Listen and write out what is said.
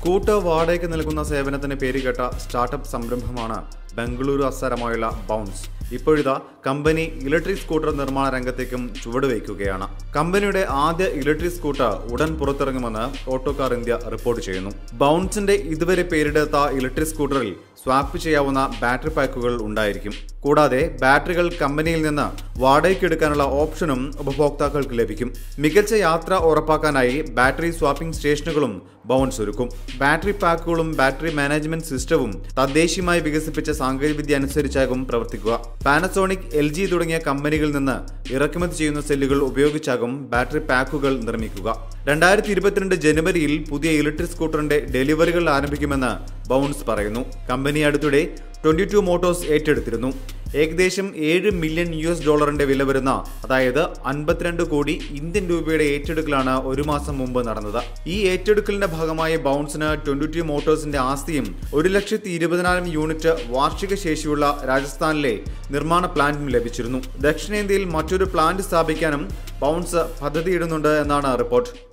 scooter വാടകയ്ക്ക് നൽകുന്ന സേവനത്തിന് പേരുകേട്ട സ്റ്റാർട്ടപ്പ് സംരംഭമാണ് ബംഗളൂരു ആസ്ഥാനമായുള്ള ബൗൺസ് ഇപ്പോഴിതാ കമ്പനി ഇലക്ട്രിക് സ്കൂട്ടർ നിർമ്മാണ രംഗത്തേക്കും ചുവടുവയ്ക്കുകയാണ് കമ്പനിയുടെ ആദ്യ ഇലക്ട്രിക് സ്കൂട്ടർ ഉടൻ പുറത്തിറങ്ങുമെന്ന് ഓട്ടോകാർ ഇന്ത്യ റിപ്പോർട്ട് ചെയ്യുന്നു ബൗൺസിന്റെ ഇതുവരെ പേരിടാത്ത ഇലക്ട്രിക് സ്കൂട്ടറിൽ സ്വാപ്പ് ചെയ്യാവുന്ന ബാറ്ററി പാക്കുകൾ ഉണ്ടായിരിക്കും കൂടാതെ ബാറ്ററികൾ കമ്പനിയിൽ നിന്ന് വാടകയ്ക്ക് എടുക്കാനുള്ള ഓപ്ഷനും ഉപഭോക്താക്കൾക്ക് ലഭിക്കും മികച്ച യാത്ര ഉറപ്പാക്കാനായി ബാറ്ററി സ്വാപ്പിംഗ് സ്റ്റേഷനുകളും ബൗൺസ് ഒരുക്കും ബാറ്ററി പാക്കുകളും ബാറ്ററി മാനേജ്മെന്റ് സിസ്റ്റവും തദ്ദേശീയമായി വികസിപ്പിച്ച സാങ്കേതികവിദ്യ അനുസരിച്ചാകും പ്രവർത്തിക്കുക പാനസോണിക് എൽ ജി തുടങ്ങിയ കമ്പനികളിൽ നിന്ന് ഇറക്കുമതി ചെയ്യുന്ന സെല്ലുകൾ ഉപയോഗിച്ചാകും ബാറ്ററി പാക്കുകൾ നിർമ്മിക്കുക രണ്ടായിരത്തി ഇരുപത്തിരണ്ട് ജനുവരിയിൽ പുതിയ ഇലക്ട്രിക് സ്കൂട്ടറിന്റെ ഡെലിവറികൾ ആരംഭിക്കുമെന്ന് ബൗൺസ് പറയുന്നു കമ്പനി അടുത്തിടെ ട്വന്റി ടു മോട്ടോഴ്സ് ഏറ്റെടുത്തിരുന്നു ഏകദേശം ഏഴ് മില്യൺ യു എസ് ഡോളറിന്റെ വില വരുന്ന അതായത് അൻപത്തിരണ്ട് കോടി ഇന്ത്യൻ രൂപയുടെ ഏറ്റെടുക്കലാണ് ഒരു മാസം മുമ്പ് നടന്നത് ഈ ഏറ്റെടുക്കലിന്റെ ഭാഗമായി ബൗൺസിന് ട്വന്റി ടു മോട്ടോഴ്സിന്റെ ആസ്തിയും ഒരു ലക്ഷത്തി ഇരുപതിനായിരം യൂണിറ്റ് വാർഷിക ശേഷിയുള്ള രാജസ്ഥാനിലെ നിർമ്മാണ പ്ലാന്റും ലഭിച്ചിരുന്നു ദക്ഷിണേന്ത്യയിൽ മറ്റൊരു പ്ലാന്റ് സ്ഥാപിക്കാനും ബൗൺസ് പദ്ധതിയിടുന്നുണ്ട് എന്നാണ് റിപ്പോർട്ട്